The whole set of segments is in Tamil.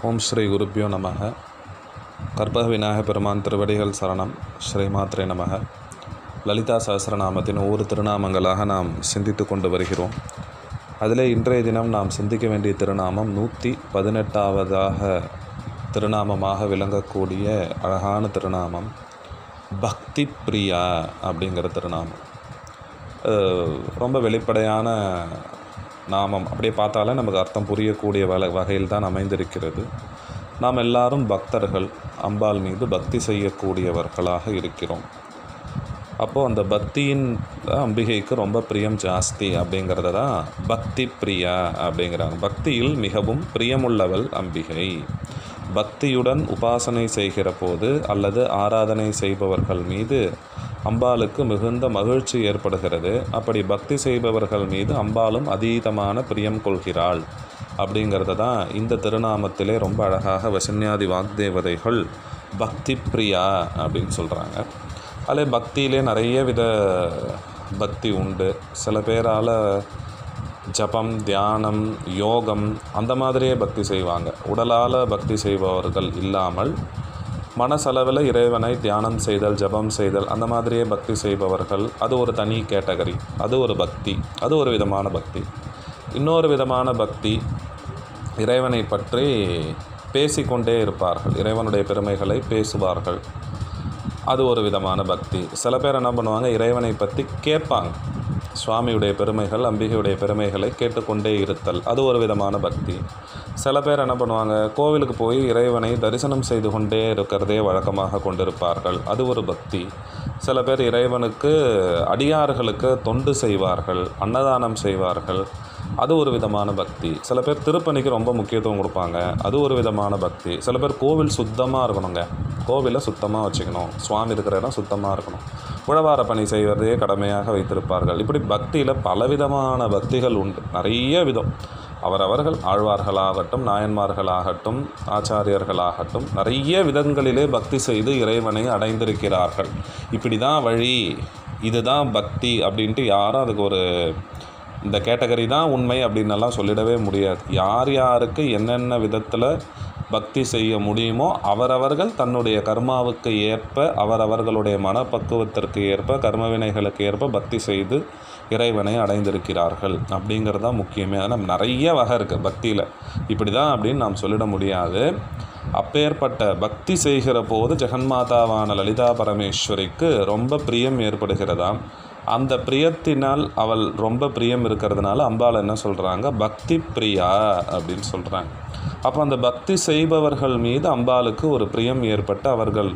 ஓம் ஸ்ரீ குருப்பியோ நமக கற்பக விநாயக பெருமான் திருவடிகள் சரணம் ஸ்ரீ மாத்ரே நமக லலிதா சஹஸ்ரநாமத்தின் ஒவ்வொரு திருநாமங்களாக நாம் சிந்தித்து கொண்டு வருகிறோம் அதிலே இன்றைய தினம் நாம் சிந்திக்க வேண்டிய திருநாமம் நூற்றி பதினெட்டாவதாக திருநாமமாக விளங்கக்கூடிய அழகான திருநாமம் பக்தி பிரியா அப்படிங்கிற திருநாமம் அஹ் ரொம்ப வெளிப்படையான நாமம் அப்படியே பார்த்தாலே நமக்கு அர்த்தம் புரியக்கூடிய வல வகையில் தான் அமைந்திருக்கிறது நாம் எல்லாரும் பக்தர்கள் அம்பாள் மீது பக்தி செய்யக்கூடியவர்களாக இருக்கிறோம் அப்போது அந்த பக்தியின் அம்பிகைக்கு ரொம்ப பிரியம் ஜாஸ்தி அப்படிங்கிறத தான் பக்தி பிரியா அப்படிங்கிறாங்க பக்தியில் மிகவும் பிரியமுள்ளவள் அம்பிகை பக்தியுடன் உபாசனை செய்கிற போது அல்லது ஆராதனை செய்பவர்கள் மீது அம்பாளுக்கு மிகுந்த மகிழ்ச்சி ஏற்படுகிறது அப்படி பக்தி செய்பவர்கள் மீது அம்பாளும் அதீதமான பிரியம் கொள்கிறாள் அப்படிங்கிறத தான் இந்த திருநாமத்திலே ரொம்ப அழகாக வசன்யாதி வாக்தேவதைகள் பக்தி பிரியா அப்படின்னு சொல்கிறாங்க அதில் பக்தியிலே நிறைய வித பக்தி உண்டு சில பேரால் ஜபம் தியானம் யோகம் அந்த மாதிரியே பக்தி செய்வாங்க உடலால் பக்தி செய்பவர்கள் இல்லாமல் மனசளவில் இறைவனை தியானம் செய்தல் ஜபம் செய்தல் அந்த மாதிரியே பக்தி செய்பவர்கள் அது ஒரு தனி கேட்டகரி அது ஒரு பக்தி அது ஒரு விதமான பக்தி இன்னொரு விதமான பக்தி இறைவனை பற்றி பேசிக்கொண்டே இருப்பார்கள் இறைவனுடைய பெருமைகளை பேசுவார்கள் அது ஒரு விதமான பக்தி சில பேர் என்ன பண்ணுவாங்க இறைவனை பற்றி கேட்பாங்க சுவாமியுடைய பெருமைகள் அம்பிகையுடைய பெருமைகளை கேட்டுக்கொண்டே இருத்தல் அது ஒரு விதமான பக்தி சில பேர் என்ன பண்ணுவாங்க கோவிலுக்கு போய் இறைவனை தரிசனம் செய்து கொண்டே இருக்கிறதே வழக்கமாக கொண்டிருப்பார்கள் அது ஒரு பக்தி சில பேர் இறைவனுக்கு அடியார்களுக்கு தொண்டு செய்வார்கள் அன்னதானம் செய்வார்கள் அது ஒரு விதமான பக்தி சில பேர் திருப்பணிக்கு ரொம்ப முக்கியத்துவம் கொடுப்பாங்க அது ஒரு விதமான பக்தி சில பேர் கோவில் சுத்தமாக இருக்கணுங்க கோவிலை சுத்தமாக வச்சுக்கணும் சுவாமி இருக்கிற இடம் சுத்தமாக இருக்கணும் உழவார பணி செய்வதே கடமையாக வைத்திருப்பார்கள் இப்படி பக்தியில் பலவிதமான பக்திகள் உண்டு நிறைய விதம் அவரவர்கள் ஆழ்வார்களாகட்டும் நாயன்மார்களாகட்டும் ஆச்சாரியர்களாகட்டும் நிறைய விதங்களிலே பக்தி செய்து இறைவனை அடைந்திருக்கிறார்கள் இப்படி தான் வழி இதுதான் பக்தி அப்படின்ட்டு யாரும் அதுக்கு ஒரு இந்த கேட்டகரி தான் உண்மை அப்படின்னெல்லாம் சொல்லிடவே முடியாது யார் யாருக்கு என்னென்ன விதத்தில் பக்தி செய்ய முடியுமோ அவரவர்கள் தன்னுடைய கர்மாவுக்கு ஏற்ப அவரவர்களுடைய மனப்பக்குவத்திற்கு ஏற்ப கர்மவினைகளுக்கு ஏற்ப பக்தி செய்து இறைவனை அடைந்திருக்கிறார்கள் அப்படிங்கிறது தான் முக்கியமே ஆனால் நிறைய வகை இருக்குது பக்தியில் இப்படி தான் அப்படின்னு நாம் சொல்லிட முடியாது அப்பேற்பட்ட பக்தி செய்கிற போது ஜெகன்மாதாவான லலிதா பரமேஸ்வரிக்கு ரொம்ப பிரியம் ஏற்படுகிறதாம் அந்த பிரியத்தினால் அவள் ரொம்ப பிரியம் இருக்கிறதுனால அம்பாள் என்ன சொல்கிறாங்க பக்தி பிரியா அப்படின்னு சொல்கிறாங்க அப்போ அந்த பக்தி செய்பவர்கள் மீது அம்பாளுக்கு ஒரு பிரியம் ஏற்பட்டு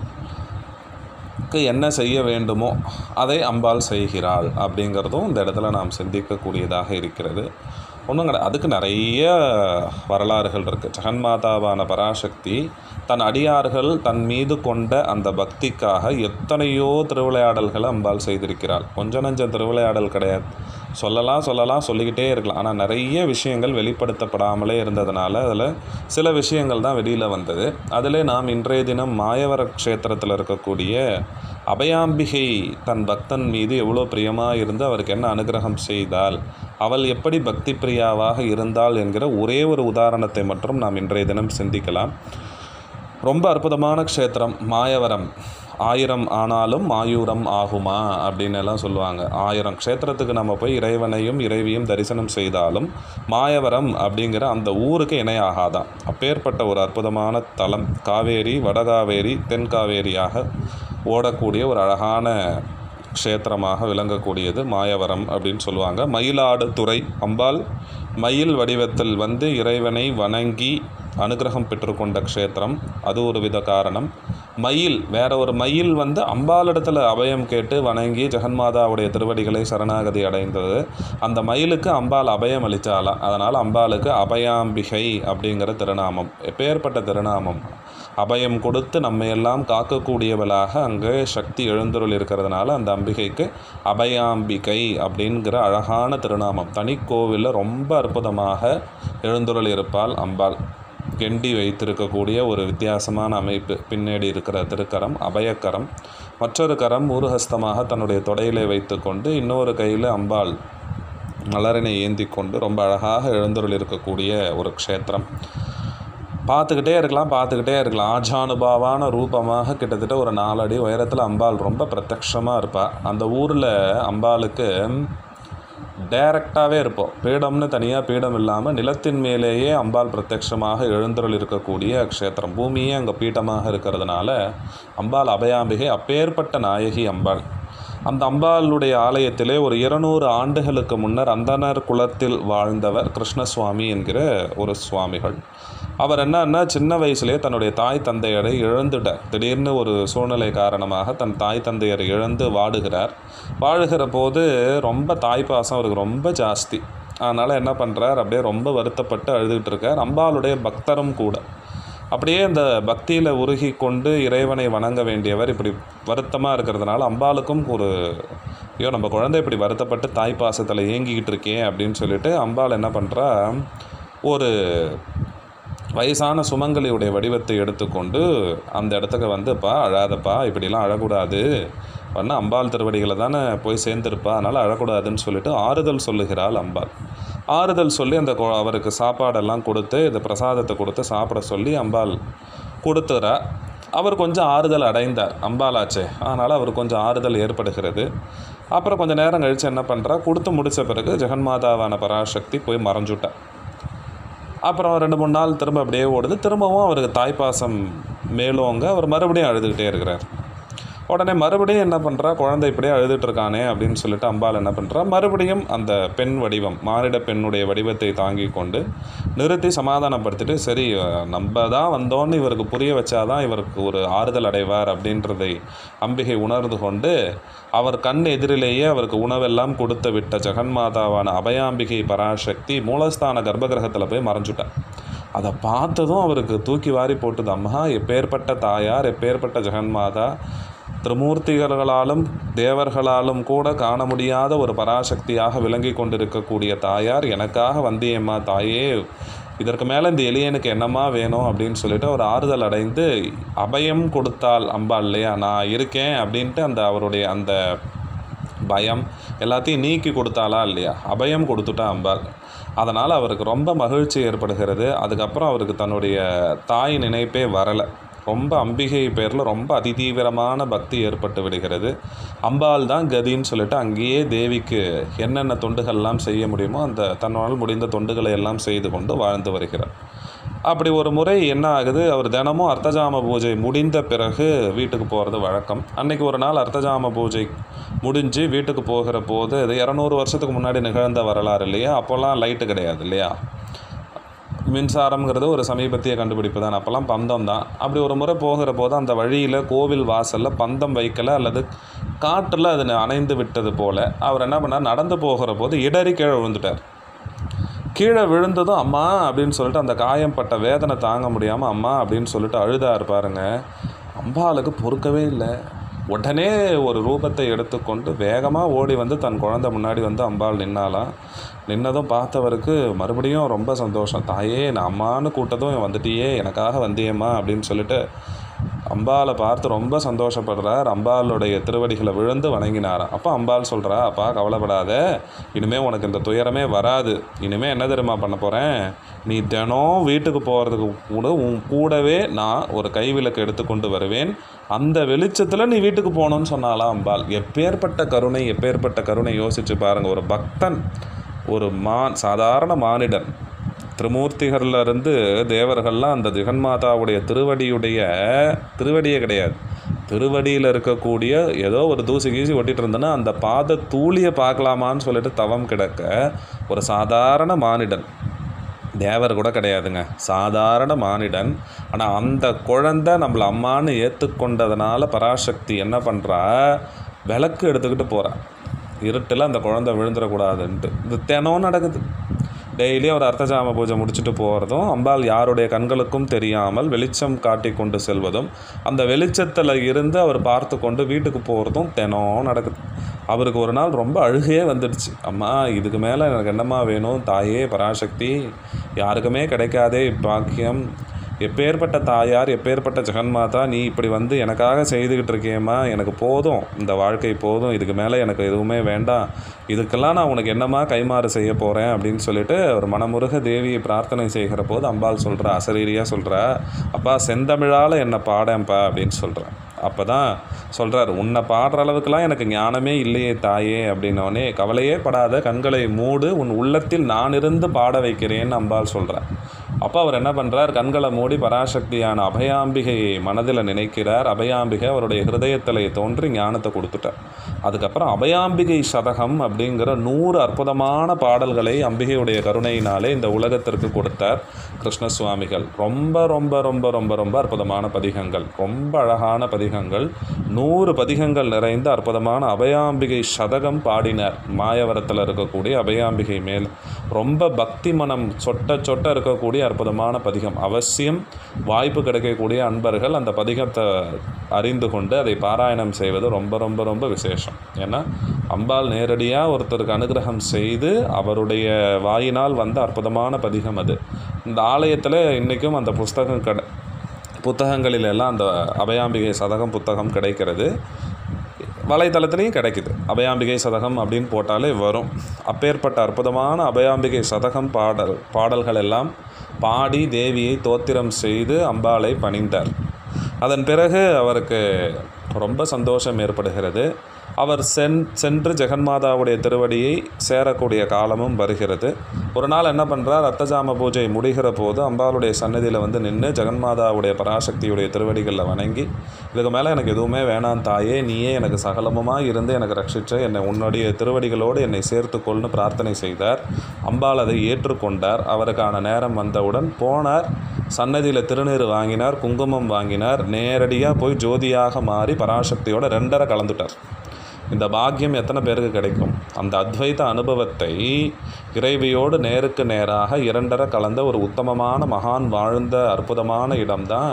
அவர்களுக்கு என்ன செய்ய வேண்டுமோ அதை அம்பாள் செய்கிறாள் அப்படிங்கிறதும் இந்த இடத்துல நாம் சிந்திக்கக்கூடியதாக இருக்கிறது ஒன்றும் கிடையாது அதுக்கு நிறைய வரலாறுகள் இருக்குது ஜெகன்மாதாவான பராசக்தி தன் அடியார்கள் தன் மீது கொண்ட அந்த பக்திக்காக எத்தனையோ திருவிளையாடல்களை அம்பாள் செய்திருக்கிறாள் கொஞ்ச நஞ்சம் திருவிளையாடல் கிடையாது சொல்லலாம் சொல்லலாம் சொல்லிக்கிட்டே இருக்கலாம் ஆனால் நிறைய விஷயங்கள் வெளிப்படுத்தப்படாமலே இருந்ததுனால அதில் சில விஷயங்கள் தான் வெளியில் வந்தது அதில் நாம் இன்றைய தினம் மாயவர க்ஷேத்திரத்தில் இருக்கக்கூடிய அபயாம்பிகை தன் பக்தன் மீது எவ்வளோ பிரியமாக இருந்து அவருக்கு என்ன அனுகிரகம் செய்தால் அவள் எப்படி பக்தி பிரியாவாக இருந்தாள் என்கிற ஒரே ஒரு உதாரணத்தை மட்டும் நாம் இன்றைய தினம் சிந்திக்கலாம் ரொம்ப அற்புதமான க்ஷேத்திரம் மாயவரம் ஆயிரம் ஆனாலும் ஆயூரம் ஆகுமா அப்படின்னு எல்லாம் சொல்லுவாங்க ஆயிரம் க்ஷேத்திரத்துக்கு நம்ம போய் இறைவனையும் இறைவியும் தரிசனம் செய்தாலும் மாயவரம் அப்படிங்கிற அந்த ஊருக்கு இணையாகாதான் அப்பேற்பட்ட ஒரு அற்புதமான தலம் காவேரி வடகாவேரி தென்காவேரியாக ஓடக்கூடிய ஒரு அழகான க்ஷேத்திரமாக விளங்கக்கூடியது மாயவரம் அப்படின்னு சொல்லுவாங்க மயிலாடுதுறை அம்பாள் மயில் வடிவத்தில் வந்து இறைவனை வணங்கி அனுகிரகம் பெற்றுக்கொண்ட க்ஷேத்திரம் அது ஒரு வித காரணம் மயில் வேற ஒரு மயில் வந்து அம்பாளிடத்தில் அபயம் கேட்டு வணங்கி ஜெகன்மாதாவுடைய திருவடிகளை சரணாகதி அடைந்தது அந்த மயிலுக்கு அம்பாள் அபயம் அளித்தாளா அதனால் அம்பாளுக்கு அபயாம்பிகை அப்படிங்கிற திருநாமம் எப்பேற்பட்ட திருநாமம் அபயம் கொடுத்து நம்மையெல்லாம் காக்கக்கூடியவளாக அங்கே சக்தி எழுந்தருள் இருக்கிறதுனால அந்த அம்பிகைக்கு அபயாம்பிகை அப்படிங்கிற அழகான திருநாமம் தனிக்கோவிலில் ரொம்ப அற்புதமாக எழுந்துருள் இருப்பாள் அம்பாள் கெண்டி வைத்திருக்கக்கூடிய ஒரு வித்தியாசமான அமைப்பு பின்னாடி இருக்கிற திருக்கரம் அபயக்கரம் மற்றொரு கரம் ஊருஹஸ்தமாக தன்னுடைய தொடையிலே வைத்துக்கொண்டு இன்னொரு கையில் அம்பாள் மலரினை ஏந்தி கொண்டு ரொம்ப அழகாக எழுந்தருள் இருக்கக்கூடிய ஒரு க்ஷேத்திரம் பார்த்துக்கிட்டே இருக்கலாம் பார்த்துக்கிட்டே இருக்கலாம் ஆஜானுபாவான ரூபமாக கிட்டத்தட்ட ஒரு நாலடி உயரத்தில் அம்பாள் ரொம்ப பிரத்யக்ஷமாக இருப்பாள் அந்த ஊரில் அம்பாளுக்கு டைரக்டாகவே இருப்போம் பீடம்னு தனியாக பீடம் இல்லாமல் நிலத்தின் மேலேயே அம்பாள் பிரத்யக்ஷமாக எழுந்தருள் இருக்கக்கூடிய க்ஷேத்திரம் பூமியே அங்கே பீட்டமாக இருக்கிறதுனால அம்பாள் அபயாம்பிகை அப்பேற்பட்ட நாயகி அம்பாள் அந்த அம்பாளுடைய ஆலயத்திலே ஒரு இருநூறு ஆண்டுகளுக்கு முன்னர் அந்தனர் குலத்தில் வாழ்ந்தவர் கிருஷ்ணசுவாமி என்கிற ஒரு சுவாமிகள் அவர் என்னன்னா சின்ன வயசுலேயே தன்னுடைய தாய் தந்தையரை இழந்துட்டார் திடீர்னு ஒரு சூழ்நிலை காரணமாக தன் தாய் தந்தையரை இழந்து வாடுகிறார் வாழுகிற போது ரொம்ப தாய்ப்பாசம் அவருக்கு ரொம்ப ஜாஸ்தி அதனால் என்ன பண்ணுறார் அப்படியே ரொம்ப வருத்தப்பட்டு அழுதுகிட்டு இருக்கார் அம்பாளுடைய பக்தரும் கூட அப்படியே இந்த பக்தியில் உருகி கொண்டு இறைவனை வணங்க வேண்டியவர் இப்படி வருத்தமாக இருக்கிறதுனால அம்பாளுக்கும் ஒரு ஐயோ நம்ம குழந்தை இப்படி வருத்தப்பட்டு தாய் பாசத்தில் ஏங்கிக்கிட்டு இருக்கேன் அப்படின்னு சொல்லிட்டு அம்பாள் என்ன பண்ணுறா ஒரு வயசான சுமங்கலியுடைய வடிவத்தை எடுத்துக்கொண்டு அந்த இடத்துக்கு வந்துப்பா அழாதப்பா இப்படிலாம் அழக்கூடாது பண்ண அம்பாள் திருவடிகளை தானே போய் சேர்ந்துருப்பா அதனால் அழக்கூடாதுன்னு சொல்லிட்டு ஆறுதல் சொல்லுகிறாள் அம்பாள் ஆறுதல் சொல்லி அந்த கொ- அவருக்கு சாப்பாடெல்லாம் கொடுத்து இந்த பிரசாதத்தை கொடுத்து சாப்பிட சொல்லி அம்பாள் கொடுத்துறா அவர் கொஞ்சம் ஆறுதல் அடைந்தார் அம்பாளாச்சே அதனால் அவர் கொஞ்சம் ஆறுதல் ஏற்படுகிறது அப்புறம் கொஞ்சம் நேரம் கழித்து என்ன பண்ணுறா கொடுத்து முடித்த பிறகு ஜெகன்மாதாவான பராசக்தி போய் மறைஞ்சுட்டா அப்புறம் ரெண்டு மூணு நாள் திரும்ப அப்படியே ஓடுது திரும்பவும் அவருக்கு தாய்ப்பாசம் மேலோங்க அவர் மறுபடியும் அழுதுகிட்டே இருக்கிறார் உடனே மறுபடியும் என்ன பண்ணுறா குழந்தை இப்படியே அழுதுட்டு இருக்கானே அப்படின்னு சொல்லிட்டு அம்பாள் என்ன பண்ணுறா மறுபடியும் அந்த பெண் வடிவம் மானிட பெண்ணுடைய வடிவத்தை தாங்கி கொண்டு நிறுத்தி சமாதானப்படுத்திட்டு சரி நம்ம தான் வந்தோன்னு இவருக்கு புரிய வச்சாதான் இவருக்கு ஒரு ஆறுதல் அடைவார் அப்படின்றதை அம்பிகை உணர்ந்து கொண்டு அவர் கண் எதிரிலேயே அவருக்கு உணவெல்லாம் கொடுத்து விட்ட ஜெகன்மாதாவான அபயாம்பிகை பராசக்தி மூலஸ்தான கர்ப்பகிரகத்தில் போய் மறைஞ்சுட்டார் அதை பார்த்ததும் அவருக்கு தூக்கி வாரி போட்டுது அம்மா எப்பேற்பட்ட தாயார் எப்பேற்பட்ட ஜெகன்மாதா திருமூர்த்திகளாலும் தேவர்களாலும் கூட காண முடியாத ஒரு பராசக்தியாக விளங்கி கொண்டிருக்கக்கூடிய தாயார் எனக்காக வந்தியம்மா தாயே இதற்கு மேலே இந்த எளியனுக்கு என்னம்மா வேணும் அப்படின்னு சொல்லிட்டு ஒரு ஆறுதல் அடைந்து அபயம் கொடுத்தால் அம்பா இல்லையா நான் இருக்கேன் அப்படின்ட்டு அந்த அவருடைய அந்த பயம் எல்லாத்தையும் நீக்கி கொடுத்தாளா இல்லையா அபயம் கொடுத்துட்டா அம்பாள் அதனால் அவருக்கு ரொம்ப மகிழ்ச்சி ஏற்படுகிறது அதுக்கப்புறம் அவருக்கு தன்னுடைய தாய் நினைப்பே வரலை ரொம்ப அம்பிகை பேரில் ரொம்ப அதிதீவிரமான பக்தி ஏற்பட்டு விடுகிறது அம்பாள் தான் கதின்னு சொல்லிட்டு அங்கேயே தேவிக்கு என்னென்ன தொண்டுகள்லாம் செய்ய முடியுமோ அந்த தன்னால் முடிந்த தொண்டுகளை எல்லாம் செய்து கொண்டு வாழ்ந்து வருகிறார் அப்படி ஒரு முறை என்ன ஆகுது அவர் தினமும் அர்த்தஜாம பூஜை முடிந்த பிறகு வீட்டுக்கு போகிறது வழக்கம் அன்னைக்கு ஒரு நாள் அர்த்தஜாம பூஜை முடிஞ்சு வீட்டுக்கு போகிற போது இது இரநூறு வருஷத்துக்கு முன்னாடி நிகழ்ந்த வரலாறு இல்லையா அப்போல்லாம் லைட்டு கிடையாது இல்லையா மின்சாரம்ங்கிறது ஒரு சமீபத்திய கண்டுபிடிப்பு தான் அப்போல்லாம் பந்தம் தான் அப்படி ஒரு முறை போகிற போது அந்த வழியில் கோவில் வாசலில் பந்தம் வைக்கல அல்லது காற்றில் அது அணைந்து விட்டது போல் அவர் என்ன பண்ணார் நடந்து போகிற போது இடறி கீழே விழுந்துட்டார் கீழே விழுந்ததும் அம்மா அப்படின்னு சொல்லிட்டு அந்த காயம் பட்ட வேதனை தாங்க முடியாமல் அம்மா அப்படின்னு சொல்லிட்டு அழுதாரு பாருங்க அம்பாளுக்கு பொறுக்கவே இல்லை உடனே ஒரு ரூபத்தை எடுத்துக்கொண்டு வேகமாக ஓடி வந்து தன் குழந்தை முன்னாடி வந்து அம்பாள் நின்னாலாம் நின்னதும் பார்த்தவருக்கு மறுபடியும் ரொம்ப சந்தோஷம் தாயே நான் அம்மான்னு கூட்டதும் வந்துட்டியே எனக்காக வந்தியம்மா அப்படின்னு சொல்லிட்டு அம்பாளை பார்த்து ரொம்ப சந்தோஷப்படுறார் அம்பாளுடைய திருவடிகளை விழுந்து வணங்கினாராம் அப்போ அம்பாள் சொல்கிறா அப்பா கவலைப்படாத இனிமேல் உனக்கு இந்த துயரமே வராது இனிமேல் என்ன தெரியுமா பண்ண போகிறேன் நீ தினம் வீட்டுக்கு போகிறதுக்கு கூட உன் கூடவே நான் ஒரு கைவிளக்கு எடுத்துக்கொண்டு வருவேன் அந்த வெளிச்சத்தில் நீ வீட்டுக்கு போகணும்னு சொன்னாலாம் அம்பாள் எப்பேற்பட்ட கருணை எப்பேற்பட்ட கருணை யோசிச்சு பாருங்கள் ஒரு பக்தன் ஒரு மான் சாதாரண மானிடன் திருமூர்த்திகள்ல இருந்து தேவர்கள்லாம் அந்த ஜெகன்மாதாவுடைய திருவடியுடைய திருவடியே கிடையாது திருவடியில் இருக்கக்கூடிய ஏதோ ஒரு தூசி கீசி ஒட்டிட்டு இருந்ததுன்னா அந்த பாத தூளியை பார்க்கலாமான்னு சொல்லிட்டு தவம் கிடக்க ஒரு சாதாரண மானிடன் தேவர் கூட கிடையாதுங்க சாதாரண மானிடன் ஆனால் அந்த குழந்தை நம்மளை அம்மான்னு ஏற்றுக்கொண்டதுனால பராசக்தி என்ன பண்ணுறா விளக்கு எடுத்துக்கிட்டு போகிறா இருட்டில் அந்த குழந்தை விழுந்துடக்கூடாதுன்ட்டு இது தினம் நடக்குது டெய்லி ஒரு அர்த்தஜாம பூஜை முடிச்சுட்டு போகிறதும் அம்பாள் யாருடைய கண்களுக்கும் தெரியாமல் வெளிச்சம் காட்டி கொண்டு செல்வதும் அந்த வெளிச்சத்தில் இருந்து அவர் பார்த்து கொண்டு வீட்டுக்கு போகிறதும் தினம் நடக்குது அவருக்கு ஒரு நாள் ரொம்ப அழுகையே வந்துடுச்சு அம்மா இதுக்கு மேலே எனக்கு என்னம்மா வேணும் தாயே பராசக்தி யாருக்குமே கிடைக்காதே பாக்கியம் எப்பேற்பட்ட தாயார் எப்பேற்பட்ட ஜெகன்மாதா நீ இப்படி வந்து எனக்காக செய்துக்கிட்டு இருக்கியேம்மா எனக்கு போதும் இந்த வாழ்க்கை போதும் இதுக்கு மேலே எனக்கு எதுவுமே வேண்டாம் இதுக்கெல்லாம் நான் உனக்கு என்னம்மா கைமாறு செய்ய போகிறேன் அப்படின்னு சொல்லிட்டு ஒரு மனமுருக தேவியை பிரார்த்தனை செய்கிற போது அம்பாள் சொல்கிறா அசரீரியாக சொல்கிறா அப்பா செந்தமிழால் என்னை பாடேன்ப்பா அப்படின்னு சொல்கிறேன் அப்போ தான் சொல்கிறார் உன்னை பாடுற அளவுக்குலாம் எனக்கு ஞானமே இல்லையே தாயே அப்படின்னோடனே கவலையே படாத கண்களை மூடு உன் உள்ளத்தில் நான் இருந்து பாட வைக்கிறேன்னு அம்பாள் சொல்கிறார் அப்போ அவர் என்ன பண்ணுறார் கண்களை மூடி பராசக்தியான அபயாம்பிகையை மனதில் நினைக்கிறார் அபயாம்பிகை அவருடைய ஹிருதயத்தில் தோன்றி ஞானத்தை கொடுத்துட்டார் அதுக்கப்புறம் அபயாம்பிகை சதகம் அப்படிங்கிற நூறு அற்புதமான பாடல்களை அம்பிகையுடைய கருணையினாலே இந்த உலகத்திற்கு கொடுத்தார் கிருஷ்ணசுவாமிகள் ரொம்ப ரொம்ப ரொம்ப ரொம்ப ரொம்ப அற்புதமான பதிகங்கள் ரொம்ப அழகான பதிகங்கள் நூறு பதிகங்கள் நிறைந்த அற்புதமான அபயாம்பிகை சதகம் பாடினார் மாயவரத்தில் இருக்கக்கூடிய அபயாம்பிகை மேல் ரொம்ப பக்தி மனம் சொட்ட சொட்ட இருக்கக்கூடிய அற்புதமான பதிகம் அவசியம் வாய்ப்பு கிடைக்கக்கூடிய அன்பர்கள் அந்த பதிகத்தை அறிந்து கொண்டு அதை பாராயணம் செய்வது ரொம்ப ரொம்ப ரொம்ப விசேஷம் ஏன்னா அம்பாள் நேரடியாக ஒருத்தருக்கு அனுகிரகம் செய்து அவருடைய வாயினால் வந்த அற்புதமான பதிகம் அது இந்த ஆலயத்தில் இன்றைக்கும் அந்த புஸ்தகம் கடை புத்தகங்களில் எல்லாம் அந்த அபயாம்பிகை சதகம் புத்தகம் கிடைக்கிறது வலைத்தளத்துலேயும் கிடைக்குது அபயாம்பிகை சதகம் அப்படின்னு போட்டாலே வரும் அப்பேற்பட்ட அற்புதமான அபயாம்பிகை சதகம் பாடல் பாடல்கள் எல்லாம் பாடி தேவியை தோத்திரம் செய்து அம்பாளை பணிந்தார் அதன் பிறகு அவருக்கு ரொம்ப சந்தோஷம் ஏற்படுகிறது அவர் சென் சென்று ஜெகன்மாதாவுடைய திருவடியை சேரக்கூடிய காலமும் வருகிறது ஒரு நாள் என்ன பண்ணுறார் ரத்தஜாம பூஜை முடிகிற போது அம்பாளுடைய சன்னதியில் வந்து நின்று ஜெகன்மாதாவுடைய பராசக்தியுடைய திருவடிகளில் வணங்கி இதுக்கு மேலே எனக்கு எதுவுமே வேணாம் தாயே நீயே எனக்கு சகலமுமாக இருந்து எனக்கு ரட்சிச்ச என்னை உன்னுடைய திருவடிகளோடு என்னை சேர்த்துக்கொள்னு பிரார்த்தனை செய்தார் அம்பாள் அதை ஏற்றுக்கொண்டார் அவருக்கான நேரம் வந்தவுடன் போனார் சன்னதியில் திருநீர் வாங்கினார் குங்குமம் வாங்கினார் நேரடியாக போய் ஜோதியாக மாறி பராசக்தியோட ரெண்டரை கலந்துட்டார் இந்த பாக்கியம் எத்தனை பேருக்கு கிடைக்கும் அந்த அத்வைத அனுபவத்தை இறைவியோடு நேருக்கு நேராக இரண்டரை கலந்த ஒரு உத்தமமான மகான் வாழ்ந்த அற்புதமான இடம்தான்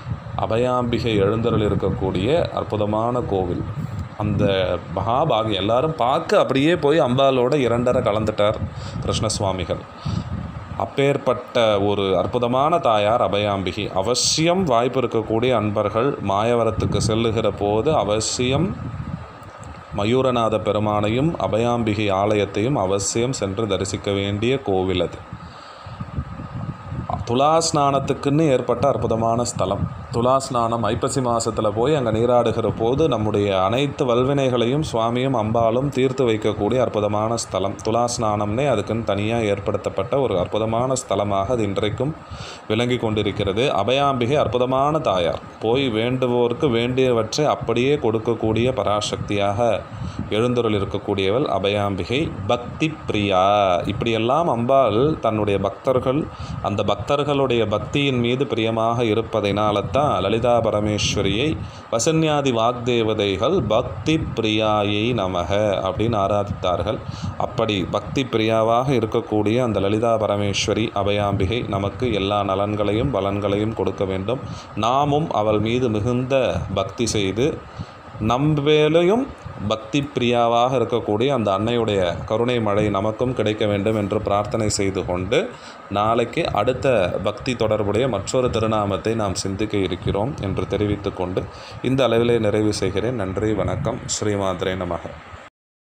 அபயாம்பிகை எழுந்தருள் இருக்கக்கூடிய அற்புதமான கோவில் அந்த மகாபாகியம் எல்லாரும் பார்க்க அப்படியே போய் அம்பாலோட இரண்டரை கலந்துட்டார் கிருஷ்ணசுவாமிகள் அப்பேற்பட்ட ஒரு அற்புதமான தாயார் அபயாம்பிகை அவசியம் வாய்ப்பு இருக்கக்கூடிய அன்பர்கள் மாயவரத்துக்கு செல்லுகிற போது அவசியம் மயூரநாத பெருமானையும் அபயாம்பிகை ஆலயத்தையும் அவசியம் சென்று தரிசிக்க வேண்டிய கோவில் அது துலா ஸ்நானத்துக்குன்னு ஏற்பட்ட அற்புதமான ஸ்தலம் துலா ஸ்நானம் ஐப்பசி மாதத்தில் போய் அங்கே நீராடுகிற போது நம்முடைய அனைத்து வல்வினைகளையும் சுவாமியும் அம்பாலும் தீர்த்து வைக்கக்கூடிய அற்புதமான ஸ்தலம் துலா ஸ்நானம்னே அதுக்குன்னு தனியாக ஏற்படுத்தப்பட்ட ஒரு அற்புதமான ஸ்தலமாக அது இன்றைக்கும் விளங்கி கொண்டிருக்கிறது அபயாம்பிகை அற்புதமான தாயார் போய் வேண்டுவோருக்கு வேண்டியவற்றை அப்படியே கொடுக்கக்கூடிய பராசக்தியாக எழுந்தருள் இருக்கக்கூடியவள் அபயாம்பிகை பக்தி பிரியா இப்படியெல்லாம் அம்பாள் தன்னுடைய பக்தர்கள் அந்த பக்தர்களுடைய பக்தியின் மீது பிரியமாக இருப்பதினால தான் லலிதா பரமேஸ்வரியை வசன்யாதி வாக்தேவதைகள் பக்தி பிரியாயை நமக அப்படின்னு ஆராதித்தார்கள் அப்படி பக்தி பிரியாவாக இருக்கக்கூடிய அந்த லலிதா பரமேஸ்வரி அபயாம்பிகை நமக்கு எல்லா நலன்களையும் பலன்களையும் கொடுக்க வேண்டும் நாமும் அவள் மீது மிகுந்த பக்தி செய்து நம்பேலையும் பக்தி பிரியாவாக இருக்கக்கூடிய அந்த அன்னையுடைய கருணை மழை நமக்கும் கிடைக்க வேண்டும் என்று பிரார்த்தனை செய்து கொண்டு நாளைக்கு அடுத்த பக்தி தொடர்புடைய மற்றொரு திருநாமத்தை நாம் சிந்திக்க இருக்கிறோம் என்று தெரிவித்துக்கொண்டு இந்த அளவிலே நிறைவு செய்கிறேன் நன்றி வணக்கம் ஸ்ரீமாத்ரே நமக